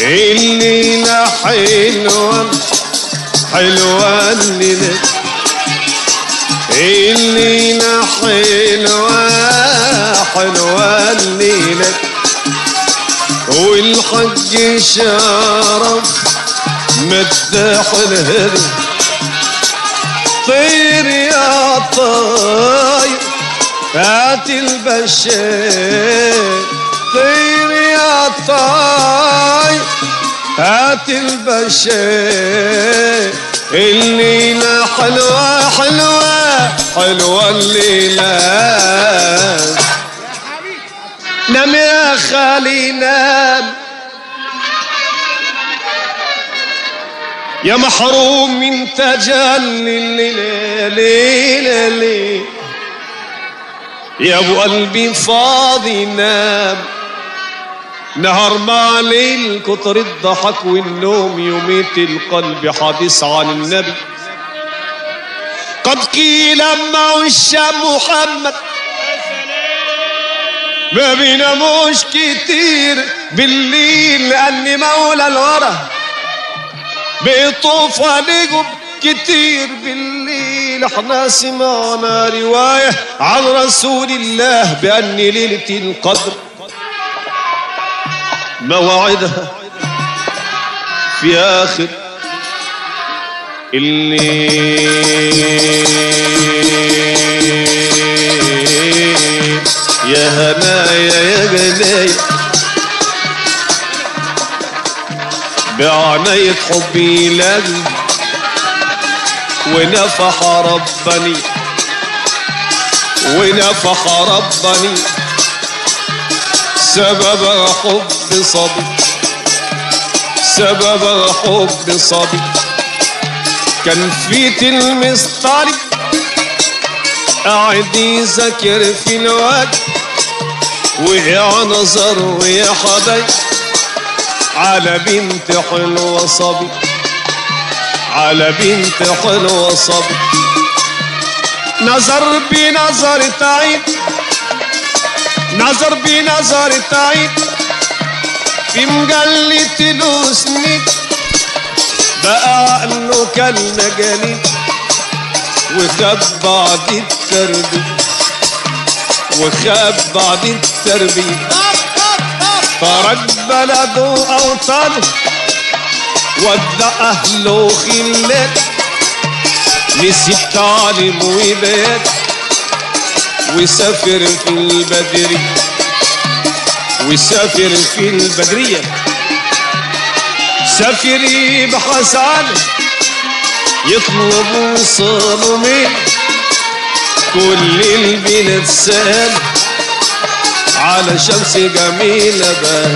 الليلة حلوة حلوة الليلة الليلة حلوة حلوة الليلة والحج شرف مدح الهدى طير يا طير هات البشير طير يا طير هات البشير الليلة حلوة حلوة حلوة الليلة نام يا خالي نام يا محروم من تجلي الليلة ليلة ليلة يا ابو قلبي فاضي نام نهار مع ليل كتر الضحك والنوم يميت القلب حديث عن النبي قد قيل مع الشام محمد ما بيناموش كتير بالليل لأن مولى الورى بيطوف عليكم كتير بالليل احنا سمعنا رواية عن رسول الله بأن ليلة القدر موعدها في آخر الليل يا هنايا يا جناي بعناية حبي لك ونفح ربني ونفح ربني سبب حب صبي سبب حب صبي كان في تلمس طالب قاعد يذاكر في الوقت ويا نظر ويا حبايب على بنت حلوة صبي على بنت حلوة صبي نظر بنظر تعيد نظر بنظر تعيد في مجلة له سنين بقى عقله كالمجانين وخاب بعد التربية وخاب بعد التربية ترك بلده أوطانه ودى أهله خلات نسي التعليم وبات وسافر في البدري وسافر في البدرية سافر يبحث عنه يطلب وصاله مين كل البلاد سال على شمس جميلة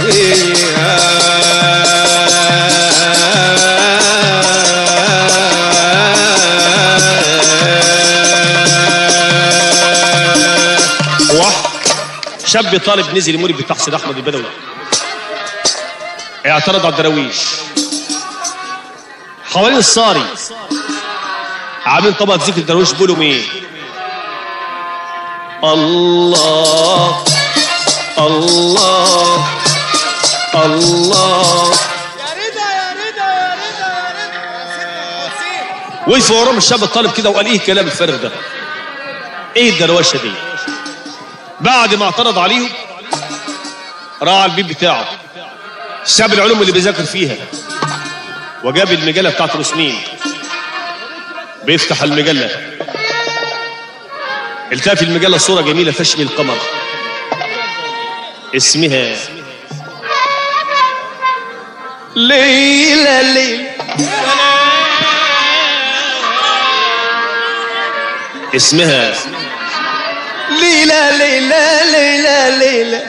بهية واحد شاب طالب نزل يمر بتاع سيد احمد البدوي اعترض على الدراويش حوالين الصاري عاملين طبق ذكر الدراويش بيقولوا ايه الله الله الله يا رضا يا رضا يا رضا يا رضا يا سيدنا الحسين وقف وراهم الشاب الطالب كده وقال ايه الكلام الفارغ ده ايه الدروشه دي بعد ما اعترض عليهم راح على البيت بتاعه ساب العلوم اللي بيذاكر فيها وجاب المجله بتاعت رسمين بيفتح المجله التقى في المجله صوره جميله تشبه القمر اسمها ليلى ليلى اسمها ليلى ليلى ليلى ليلى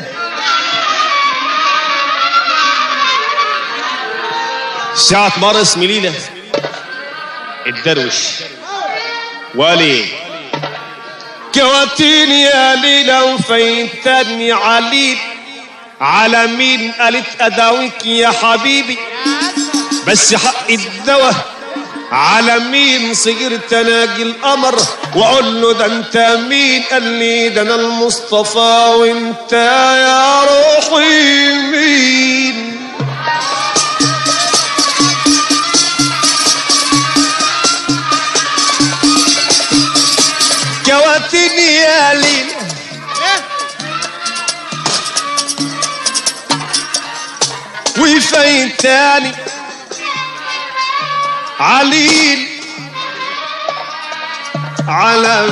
ساعة مرة اسمي ليلى الدروش ولي كواتيني يا ليلى وفيتني عليل على مين قالت اداويك يا حبيبي بس حق الدواء على مين صغرت اناجي القمر واقول له ده انت مين قال لي ده انا المصطفى وانت يا روحي مين مين يا ليل وفين تاني عليل على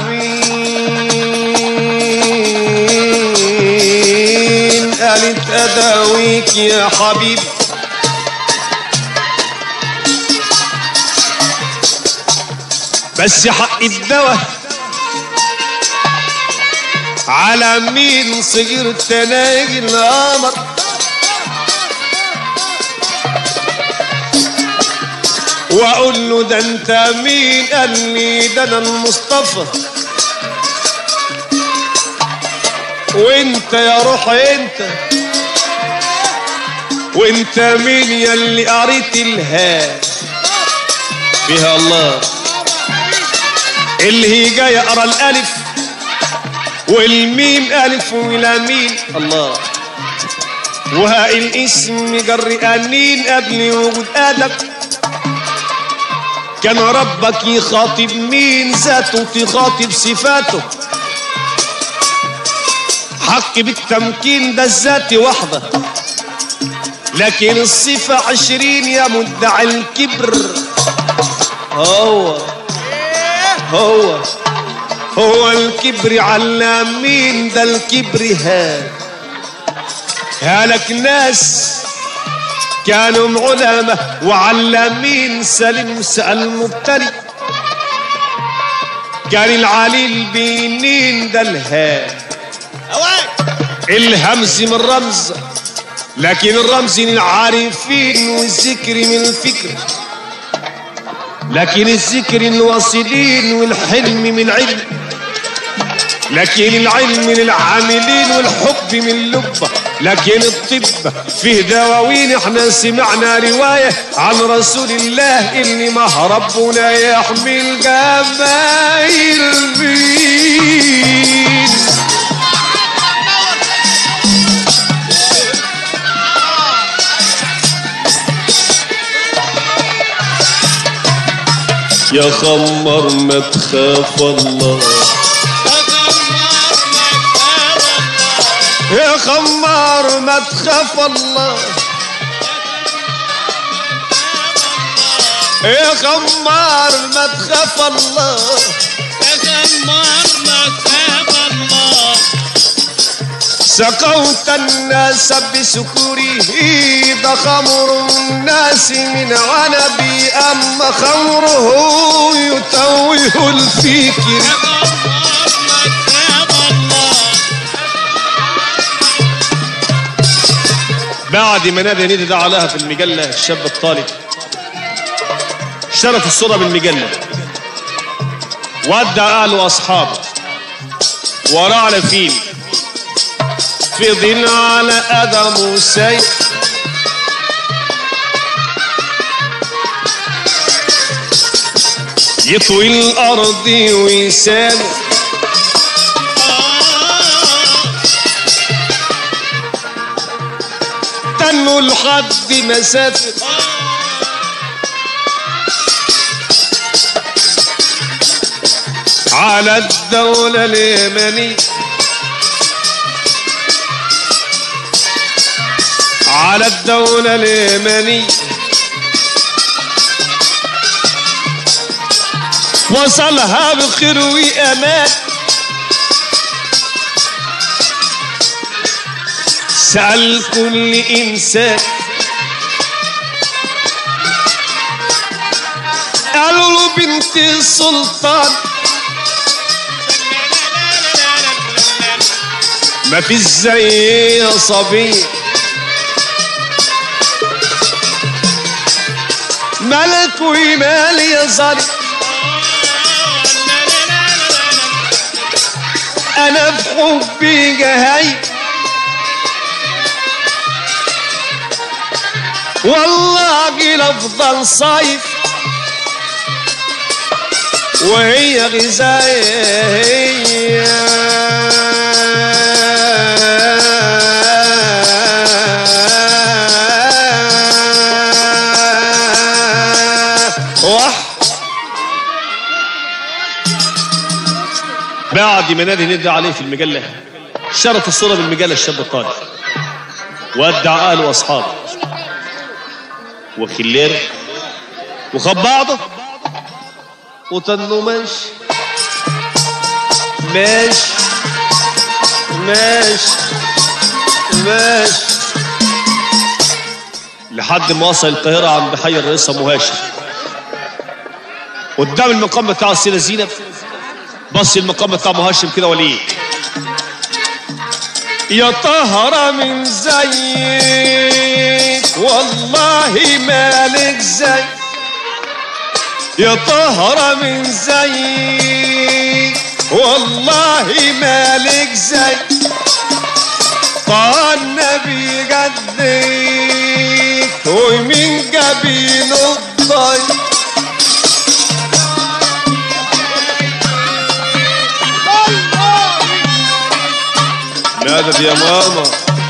مين قالت اداويك يا حبيبي بس حق الدواء على مين صغير تلاقي القمر واقول له ده انت مين قال لي ده انا المصطفى وانت يا روح انت وانت مين يا اللي قريت الها فيها الله اللي هي جاي اقرا الالف والميم الف والمين الله وها الاسم جر انين قبل وجود ادم كان ربك يخاطب مين ذاته تخاطب صفاته حق بالتمكين ده الذات وحده لكن الصفة عشرين يا مدعي الكبر هو هو هو الكبر على مين ده الكبر هاد هلك ناس كانوا علماء وعلامين سلم سأل مبتلي كان العليل بينين ده الهاد هواك الهمز من رمز لكن الرمز من العارفين والذكر من الفكر لكن الذكر الواصلين والحلم من العلم لكن العلم للعاملين والحب من اللبة لكن الطب فيه دواوين احنا سمعنا رواية عن رسول الله اللي ما ربنا يحمل جمايل مين يا خمر ما تخاف الله يا خمار ما تخاف الله يا خمار ما تخاف الله سقوت الناس بسكره ده خمر الناس من عنبي أما خمره يتوه الفكر بعد ما نادى ندى ده عليها في المجلة الشاب الطالب اشترت الصورة بالمجلة ودع أهله وأصحابه وراه على فيل في ظل على أدم وسيف يطوي الأرض ويسامح تنوا لحد مسافر على الدولة اليمنية على الدولة اليمنية وصلها بخير وأمان سأل كل إنسان قالوا له بنت السلطان ما في زي صبي ملك ومال يا ظالم انا في حبي جهي والله لافضل صيف وهي غذائية وح بعد لحد ما نادي ندى عليه في المجلة شرط الصورة بالمجلة الشاب الطالب ودع أهله وأصحابه وخلير وخد بعضه وتنه ماشي ماشي ماشي ماشي لحد ما وصل القاهرة عند حي الرئيس أبو هاشم قدام المقام بتاع السيدة زينب بص المقام بتاع أبو هاشم كده وليه يا طهرة من زيك والله مالك زي يا طهرة من زيك والله مالك زي طال النبي قديك ومن جبين الضي مدد يا ماما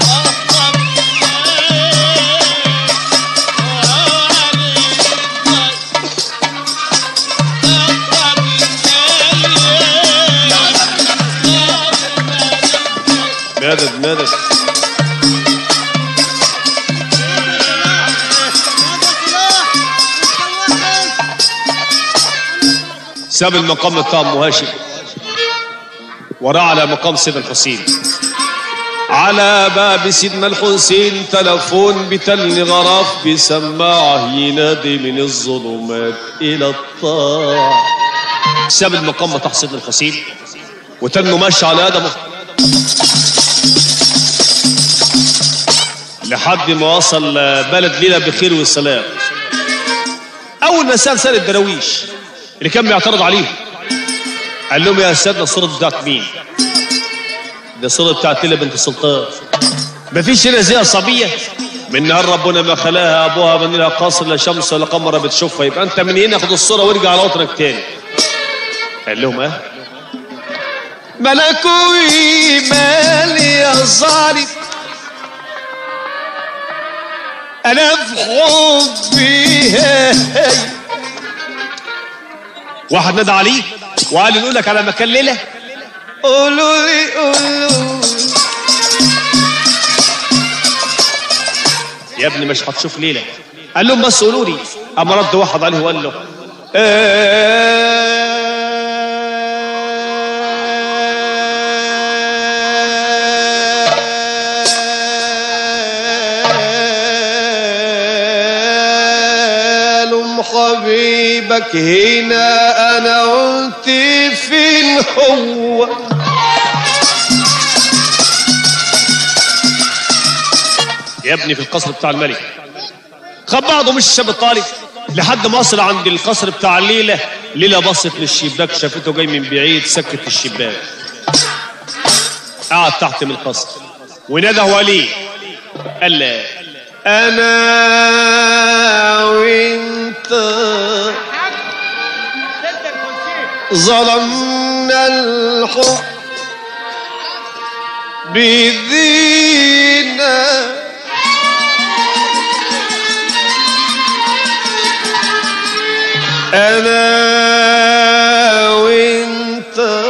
مدد مدد ساب المقام بتاع ام هاشم وراه على مقام سيد الحسين على باب سيدنا الحسين تلفون بتل غرف بسماعه ينادي من الظلمات الى الطاعة ساب المقام بتاع سيدنا الحسين وتنه ماشي على ادمه لحد ما وصل بلد ليلى بخير والسلام اول ما سال سال الدراويش اللي كان بيعترض عليهم قال لهم يا سيدنا الصورة بتاعت مين؟ دي الصورة بتاعت ليلى بنت السلطان مفيش هنا زي صبية من نهار ربنا ما خلاها ابوها بني لها قصر لا شمس ولا قمر بتشوفها يبقى انت من هنا خد الصورة وارجع على وطنك تاني قال لهم اه ملكوي مالي يا ظالم انا في حبي واحد نادى عليه وقال له نقول لك على مكان ليله قولوا لي قولوا يا ابني مش هتشوف ليله قال لهم بس قولوا لي اما رد واحد عليه وقال له قالوا حبيبك هنا انا قلت فين هو يا ابني في القصر بتاع الملك خد بعضه مش الشاب الطالب لحد ما وصل عند القصر بتاع ليلى ليلى بصت للشباك شافته جاي من بعيد سكت الشباك قعد تحت من القصر ونادى وليه قال له انا وانت شد الكرسي ظلمنا الحب بذينا انا وانت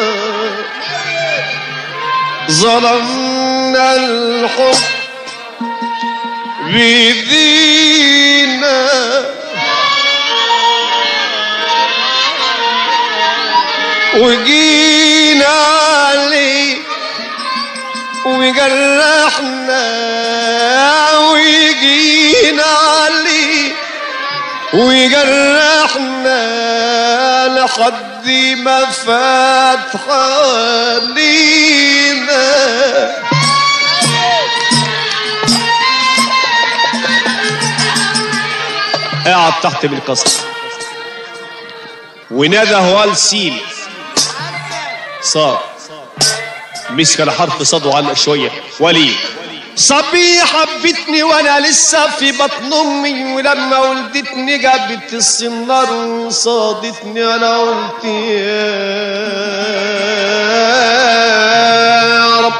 ظلمنا الحب بذينا وجينا عليه وجرحنا وجينا عليه وجرحنا لحد ما فتح علينا قعد تحت بالقصر ونادى هو سين صاد مسك على حرف صاد وعلق شويه ولي صبي حبتني وانا لسه في بطن امي ولما ولدتني جابت السنار وصادتني انا قلت يا رب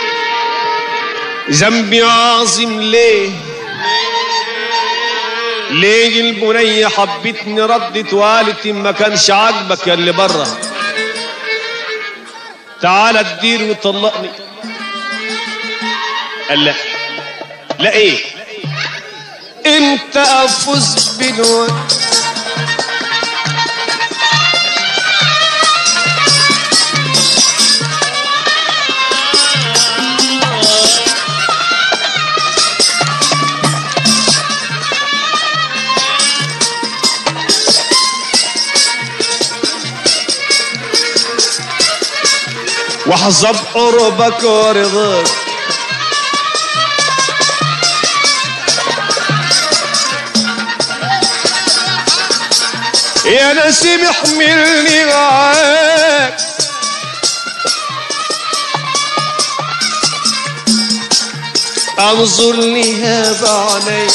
ذنبي عظيم ليه ليه البنية حبتني ردت وقالت ما كانش عاجبك يا اللي بره تعالى تدير وطلقني قال لا لا ايه انت افوز بالوقت واحظى بقربك ورضاك يا نسيم احملني معاك انظر لها بعينيك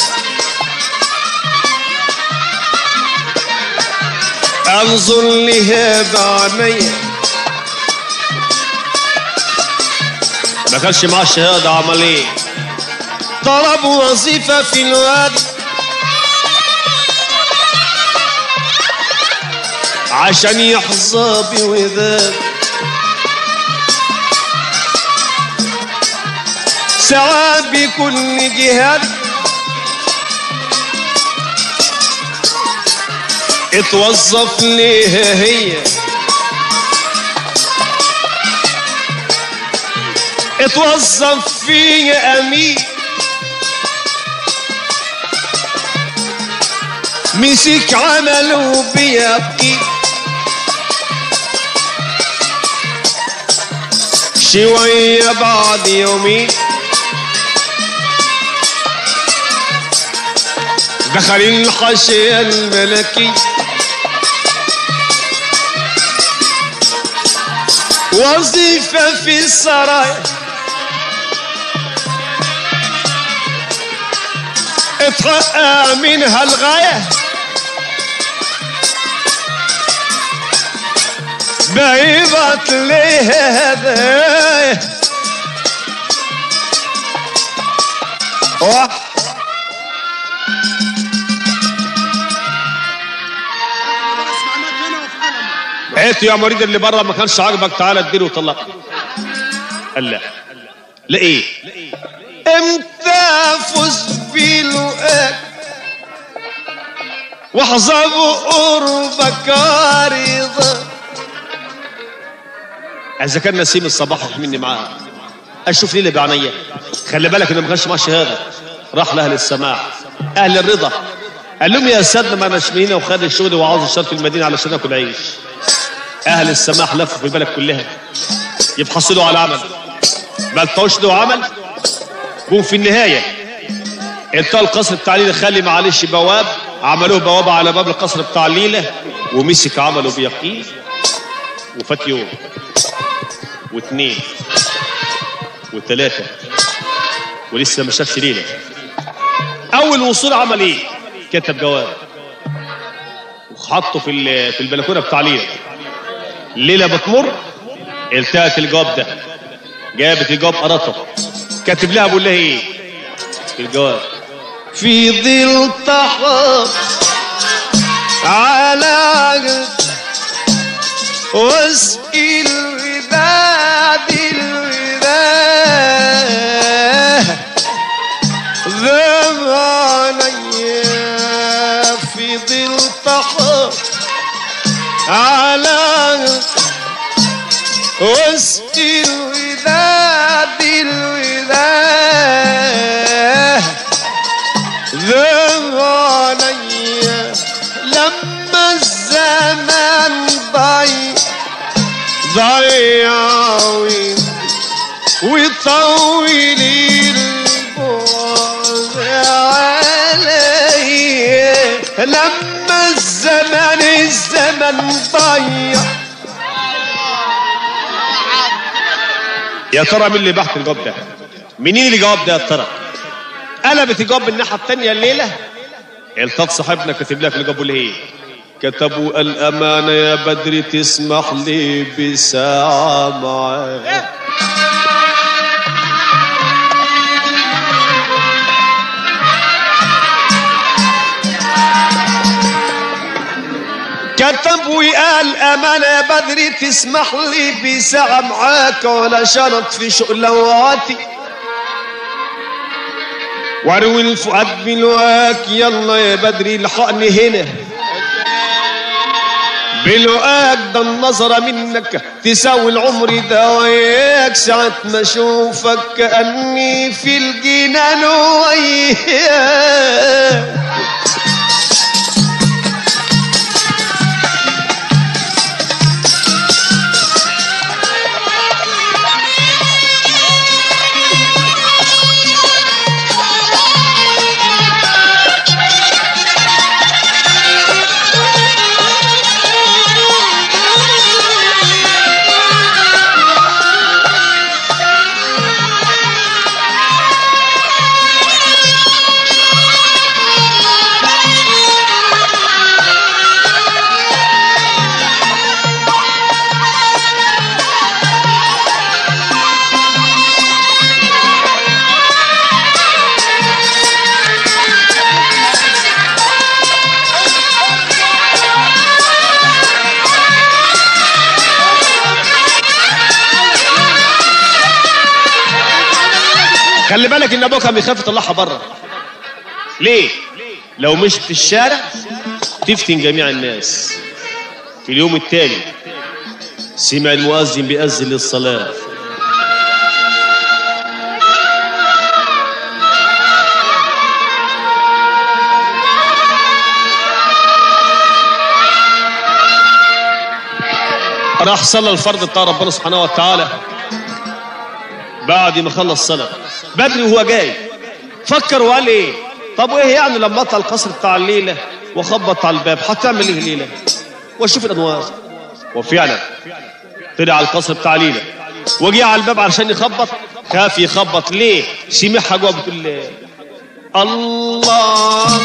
انظر لها بعينيك ما كانش معاه الشهادة عمل ايه طلب وظيفة في الوادي عشان يحظى بوداد سعى بكل جهاد اتوظف ليها هي اتوظف فيا امين مسك عمله بيبكي شوية بعد يومين دخل الحاشية الملكي وظيفة في السرايا اترقى منها الغاية بعيبت ليه هدايا واحد اسمع مات هنا وفي قلم هات يا مريض اللي بره ما كانش عاجبك تعالى اديله وطلقه قال لا لا ايه امتى افوز بلقاك واحظى بقربك رضا اذا كان نسيم الصباح يحملني معاه اشوف ليله بعينيا خلي بالك انه ما كانش معاه شهاده راح لاهل السماع اهل الرضا قال لهم يا سيدنا ما اناش من هنا وخد الشغل وعاوز اشتغل في المدينه علشان اكل عيش اهل السماح لفوا في البلد كلها يبحثوا له على عمل ما لقوش له عمل جم في النهايه انتهى القصر بتاع ليلى خلي معلش بواب عملوه بوابه على باب القصر بتاع ليلى ومسك عمله بيقين وفات يوم واثنين وثلاثه ولسه ما شافش ليلى اول وصول عمل ايه كتب جواب وحطه في ال- في البلكونه بتاع ليلى ليلى بتمر التقت الجواب ده جابت الجواب قرته كاتب لها بقول لها ايه في الجواب في ظل طحر على عقد واسقي الوداد الوداد ذاب علي في ظل طحر على عقد واسقي الوداد الوداد ذاب علي لما الزمان ضيع ضيع ويطول البعد علي لما الزمان الزمن ضيع يا ترى مين اللي بحث الجواب ده؟ منين اللي جاوب ده يا ترى؟ قلبت الجواب الناحيه الثانيه الليله التقط صاحبنا كاتب لها في الجواب بيقول ايه؟ كتبوا الأمانة يا بدر تسمح لي بساعة معاك كتب وقال امانه يا بدري تسمح لي بساعه معاك ولا شرط في شغلواتي واروي الفؤاد بلواك يلا يا بدري الحقني هنا بلقاك ده النظرة منك تساوي العمر ده وياك ساعة ما اشوفك كأني في الجنان وياك خلي بالك ان ابوك كان بيخاف يطلعها بره ليه لو مشت في الشارع تفتن جميع الناس في اليوم التالي سمع المؤذن بيأذن للصلاة راح صلى الفرض بتاع ربنا سبحانه وتعالى بعد ما خلص صلاة بدري وهو جاي فكر وقال ايه طب وايه يعني لما اطلع القصر بتاع الليلة واخبط على الباب هتعمل ايه الليلة واشوف الانوار وفعلا طلع على القصر بتاع ليلى وجي على الباب علشان يخبط خاف يخبط ليه سمعها جوه بتقول ليه الله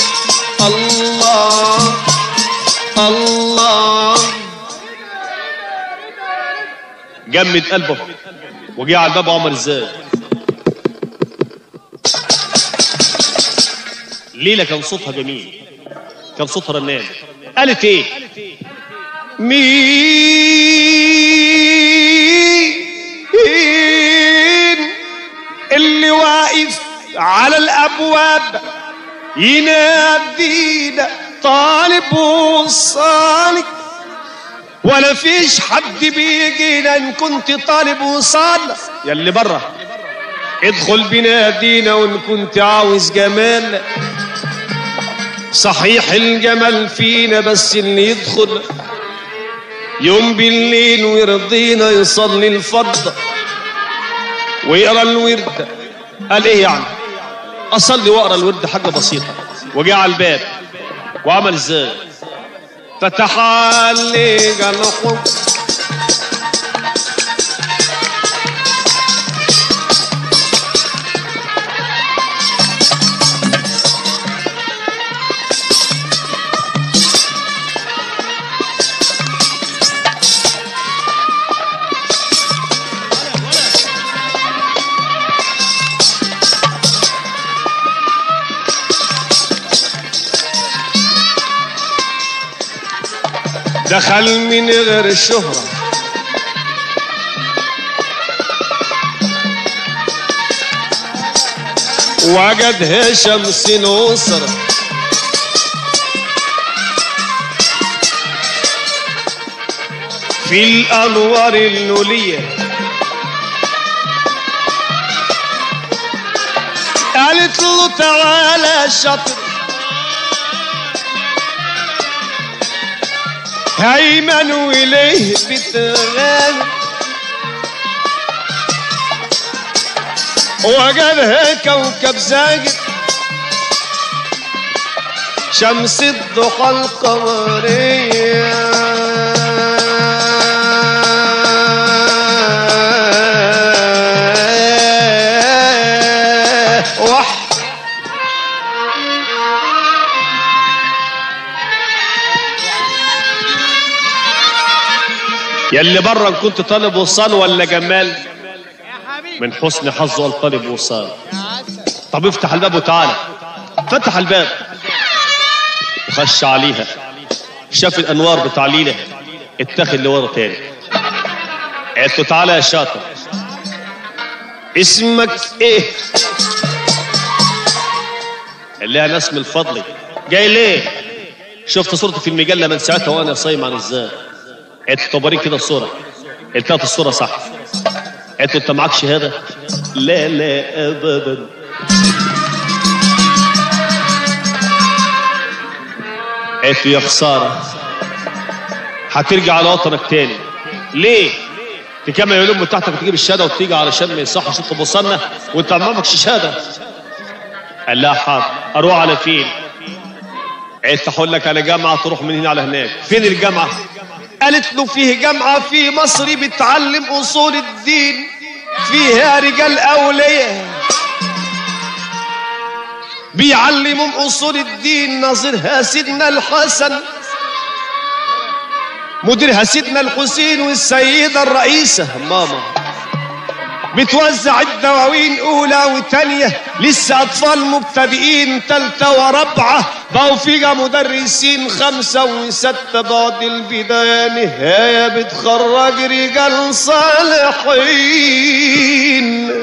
الله الله جمد قلبه وجي على الباب عمر ازاي ليلى كان صوتها جميل كان صوتها رنان قالت ايه مين اللي واقف على الابواب ينادينا طالب وصالك ولا فيش حد بيجينا ان كنت طالب وصال يا اللي بره ادخل بنادينا وان كنت عاوز جمال صحيح الجمال فينا بس اللي يدخل يوم بالليل ويرضينا يصلي الفرض ويقرا الورد قال ايه يعني اصلي واقرا الورد حاجه بسيطه وجاء على الباب وعمل ازاي فتح عليك الحب دخل من غير الشهرة وجدها شمس نصرة في الأنوار اللولية قالت له تعالى شطر هيمن وإليه بتغني وجدها كوكب زاجر شمس الضحى القمرية وح يلي بره إن كنت طالب وصال ولا جمال يا حبيبي من حسن حظه الطالب وصال يا عسل طب افتح الباب وتعالى فتح الباب وخش عليها شاف الانوار بتاع ليلى اتخذ لورا تاني قالت له تعالى يا شاطر اسمك ايه قال لها انا اسمي الفضلي جاي ليه شفت صورتي في المجله من ساعتها وانا صايم عن ازاي قالت له طب وريني كده الصوره قلت لها الصوره صح قالت له انت معاك شهاده لا لا ابدا قالت له يا خساره هترجع على وطنك تاني ليه تكمل العلوم بتاعتك وتجيب الشهاده وتيجي علشان ما يصحش انت تبصلنا وانت ما معكش شهاده قال لها حاضر اروح على فين قالت هقول لك على جامعه تروح من هنا على هناك فين الجامعه قالت له فيه جامعه في مصر بتعلم اصول الدين فيها رجال اولياء بيعلمهم اصول الدين ناظرها سيدنا الحسن مديرها سيدنا الحسين والسيدة الرئيسة ماما بتوزع الدواوين أولى وتانية لسه أطفال مبتدئين تالتة ورابعة بقوا فيها مدرسين خمسة وستة بعد البداية نهاية بتخرج رجال صالحين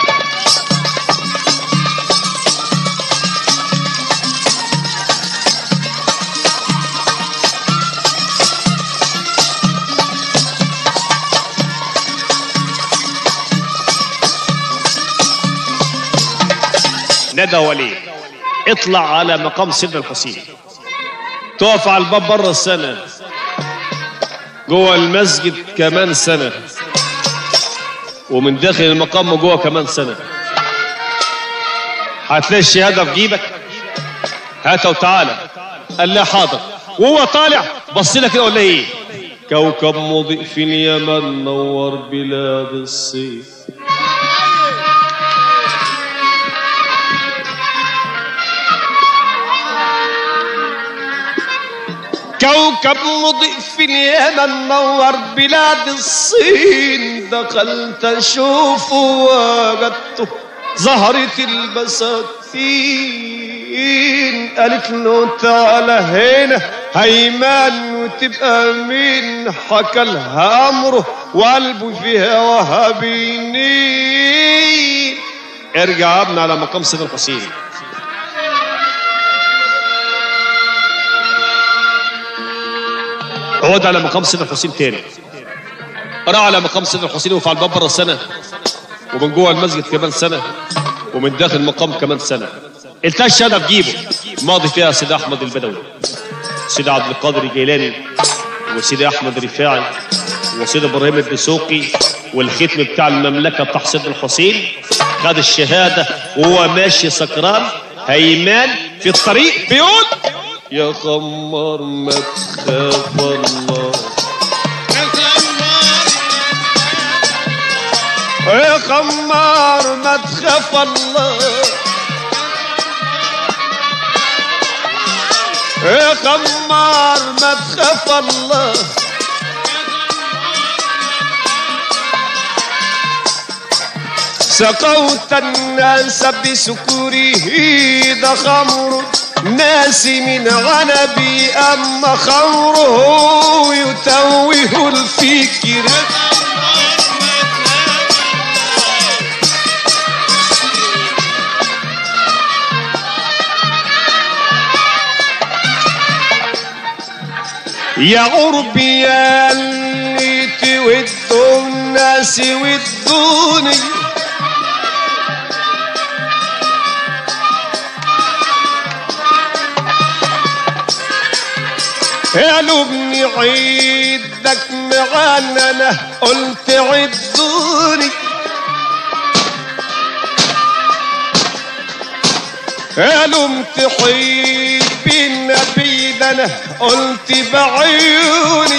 ندى ولي اطلع على مقام سيدنا الحسين تقف على الباب بره السنة جوه المسجد كمان سنة ومن داخل المقام جوه كمان سنة هتلاقي الشهادة في جيبك هاتها وتعالى قال لها حاضر وهو طالع بص لها كده ولا ايه كوكب مضيء في اليمن نور بلاد الصيف كوكب مضيء في اليمن نور بلاد الصين دخلت اشوفه وجدته زهرة البساتين قالت له تعالى هنا هيمان وتبقى مين حكى لها امره وقلبه فيها وهبيني ارجع يا ابني على مقام سيدنا الحسين اقعد على مقام سيدنا الحسين تاني راح على مقام سيدنا الحسين وقف على الباب بره سنه ومن جوه المسجد كمان سنه ومن داخل المقام كمان سنه التقى الشهاده في جيبه ماضي فيها سيدي احمد البدوي سيدي عبد القادر الجيلاني وسيدي احمد رفاعي وسيدي ابراهيم الدسوقي والختم بتاع المملكه بتاع سيدنا الحسين خد الشهاده وهو ماشي سكران هيمان في الطريق بيقول يا خمار ما تخاف الله يا خمار ما تخاف الله يا خمار ما تخاف الله سقوت الناس بسكره ده خمر ناس من عنبي أما خمره يتوه الفكر يا عربي يا اللي تودوا الناس ودوني قالوا ابني عيدك معانا انا قلت عدوني قالوا امتحيد بالنبي ده انا قلت بعيوني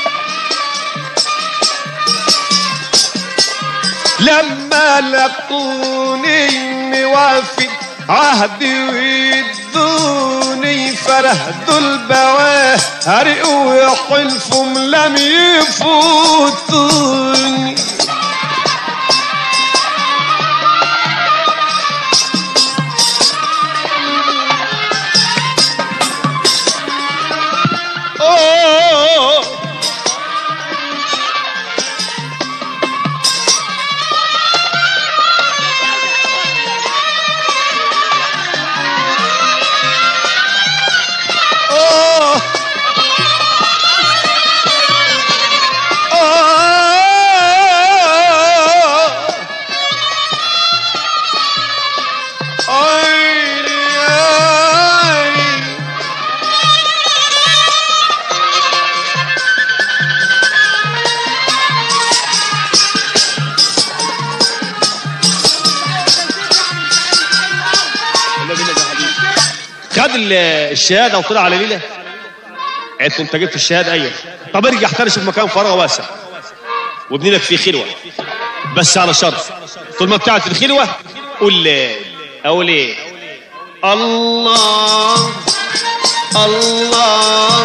لما لقوني موافق عهدي ويدوني فرهدوا البواهر وحلفهم لم يفوتوني خد ال- الشهاده وطلع على ليله قالت له انت جبت الشهاده ايوه طب ارجع احترش في مكان فراغ واسع وابني لك فيه خلوه بس على شرط طول ما بتاعت الخلوه قول لي اقول ايه الله الله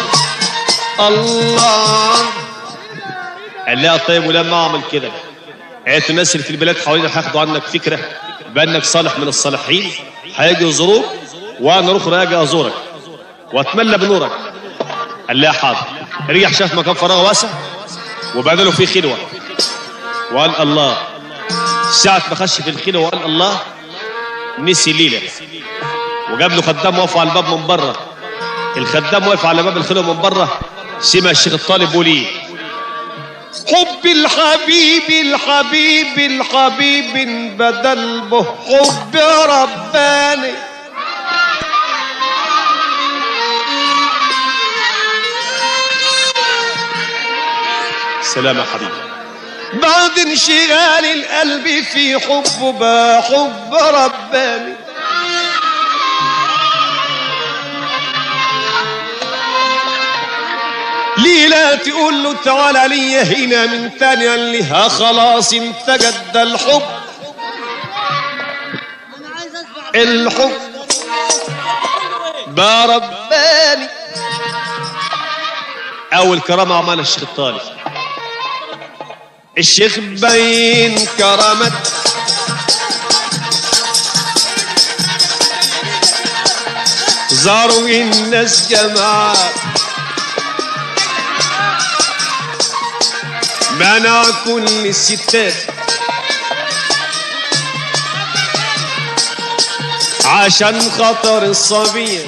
الله قال لها طيب ولما اعمل كده قالت الناس اللي في البلاد حوالينا هياخدوا عنك فكره بانك صالح من الصالحين هيجوا يزوروك وانا اروح راجع ازورك واتملى بنورك قال لها حاضر رجع شاف مكان فراغ واسع وبدله فيه خلوه وقال الله ساعة ما خش في الخلوه وقال الله نسي ليله وجاب له خدام واقف على الباب من بره الخدام واقف على باب الخلوه من بره سمع الشيخ الطالب وليه حب الحبيب الحبيب الحبيب بدل به حب رباني سلام يا حبيبي بعد انشغال القلب في حبه بقى حب رباني ليلى تقول له تعالى لي هنا من تاني قال لها خلاص انتجد الحب انا عايز اسمع الحب برباني اول كرامه عملها الشيخ الطالب الشيخ بين كرامات زاروا الناس جماعات منع كل الستات عشان خاطر الصبية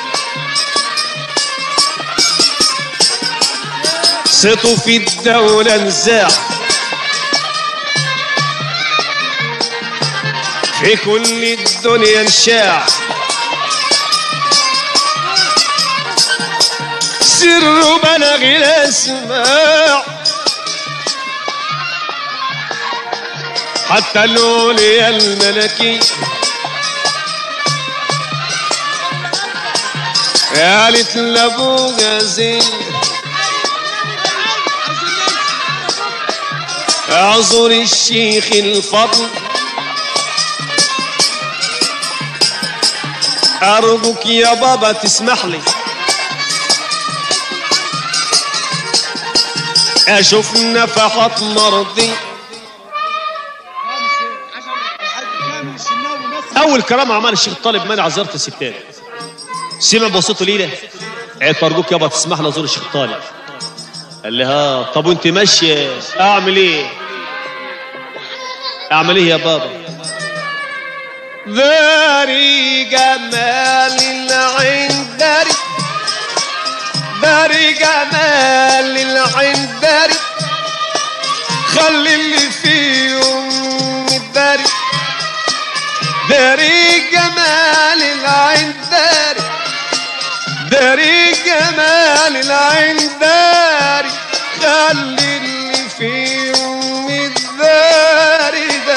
صيته في الدولة نزاع في كل الدنيا انشاع سر بلغ الاسماع حتى الأولياء الملكي قالت لابو غزيل اعذر الشيخ الفضل ارجوك يا بابا تسمح لي اشوف نفحات مرضي عشان الحاج كامل الشناوي بس اول كرامه عمل الشيخ الطالب منع زياره الستات سمع بصوته ليله قالت ارجوك يابا تسمح لي ازور الشيخ الطالب قال لي ها طب وانت ماشيه اعمل ايه اعمل ايه يا بابا داري جمال العين داري داري جمال العين داري خلي اللي فيهم الداري داري جمال العين داري داري جمال العين داري خلي اللي فيهم الداري ده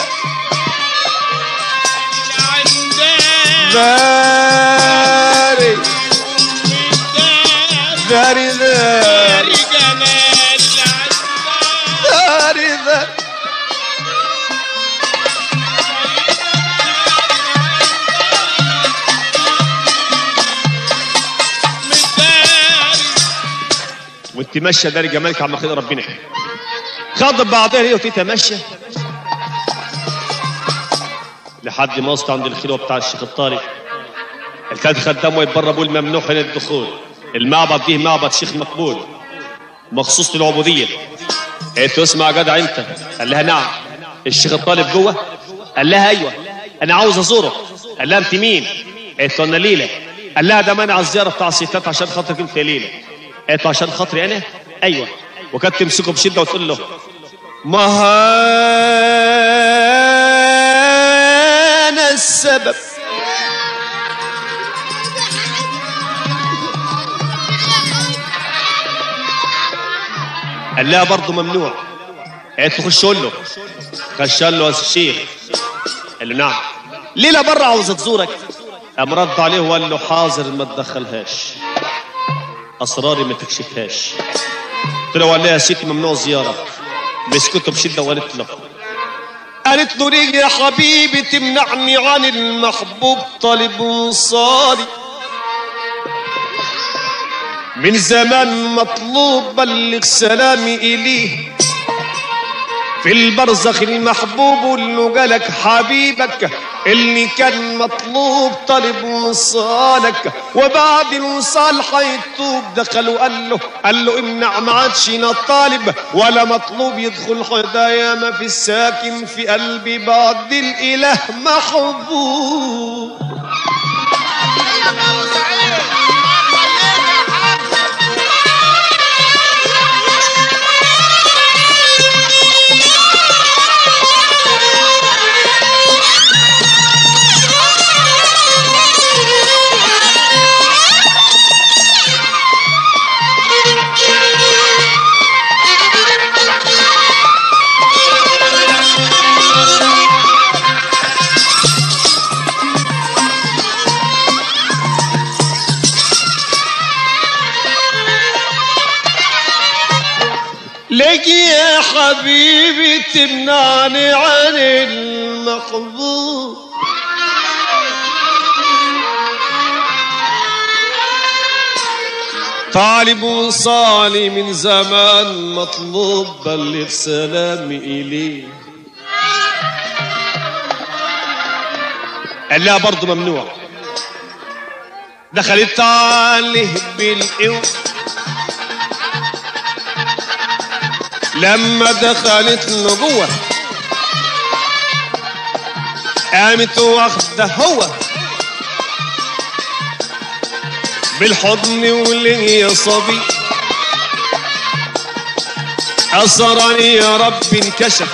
داري داري داري داري داري وانت ماشيه داري جمالك عم خير ربنا خاضب بعضها هي وتيتا ماشيه لحد ما وصلت عند الخلوه بتاع الشيخ الطارق الكاد خدام واقف بره بيقول ممنوع هنا الدخول المعبد دي معبد شيخ مقبول مخصوص للعبوديه قالت له اسمع يا جدع انت قال لها نعم الشيخ الطالب جوه قال لها ايوه انا عاوز ازوره قال لها انت مين قالت له انا ليلى قال لها ده منع الزياره بتاع الستات عشان خاطرك انت يا ليلى قالت له عشان خاطري انا ايوه وكانت تمسكه بشده وتقول له ما انا السبب قال لها برضه ممنوع قالت له خش قول له خش قال له يا الشيخ قال له نعم ليلى بره عاوزه تزورك قام رد عليه وقال له حاضر ما تدخلهاش اسراري ما تكشفهاش قلت له والله يا ستي ممنوع زياره مسكته بشده وقالت له قالت له ليه يا حبيبي تمنعني عن المحبوب طالب وصالي من زمان مطلوب بلغ سلامي إليه في البرزخ المحبوب اللي جالك حبيبك اللي كان مطلوب طالب وصالك وبعد الوصال حيتوب دخل وقال له قال له امنع ما عادش لا طالب ولا مطلوب يدخل هدايا ما في الساكن في قلبي بعد الاله محبوب لك يا حبيبي تمنعني عن المحبوب طالب وصالي من زمان مطلوب بلغ سلامي إليه قال لها برضه ممنوع دخلت عليه بالقوة لما دخلت له جوه قامت واخده هو بالحضن واللي يا صبي أسرني يا رب انكشف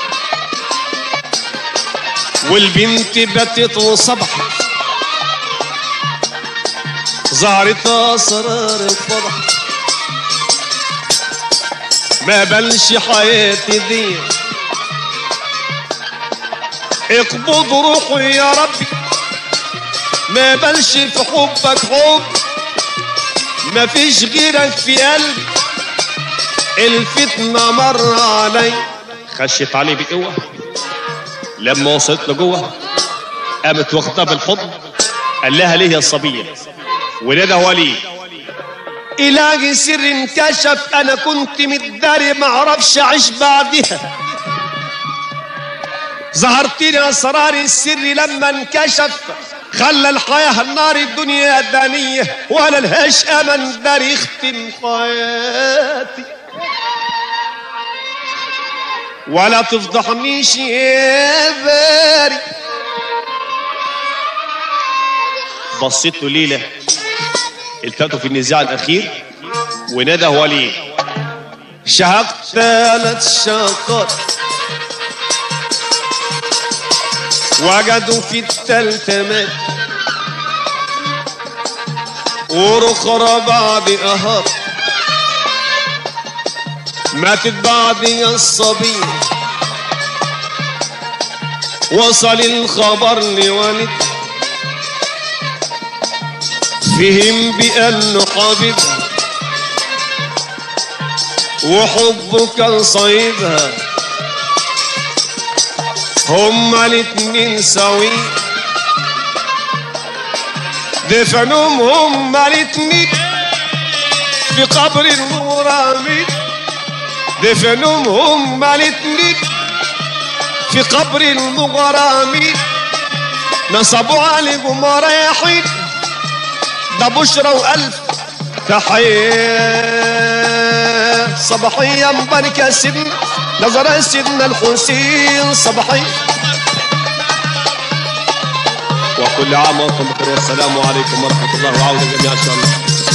والبنت بتت وصبحت ظهرت أسرار الفضح ما بلش حياتي دي اقبض روحي يا ربي ما بلش في حبك حب ما فيش غيرك في قلبي الفتنة مر علي خشت عليه بقوة لما وصلت لجوه قامت واخدها بالحضن قال لها ليه يا صبية ونادى وليه إلهي سر انكشف أنا كنت متداري معرفش أعيش بعدها ظهرت لي أسرار السر لما انكشف خلى الحياة النار الدنيا دانية ولا لهاش أمل دار يختم حياتي ولا تفضحنيش يا باري بصيت له ليلة التقطوا في النزاع الأخير ونادى ولي شهقت ثلاث شهقات وجدوا في التالتة مات ورخرة بعد أهات ماتت بعد الصبي وصل الخبر لوالد فهم بأنه حبيبها وحبه كان صيدها هما الاتنين سوي دفنهم هما الاتنين في قبر المرامي دفنهم هما الاتنين في قبر المغرامي نصبوا عليهم رايحين ده بشرى وألف تحية صباحية مباركة سيدنا نظر سيدنا الحسين صباحية وكل عام وانتم بخير والسلام عليكم ورحمة الله وعودة جميعا إن شاء الله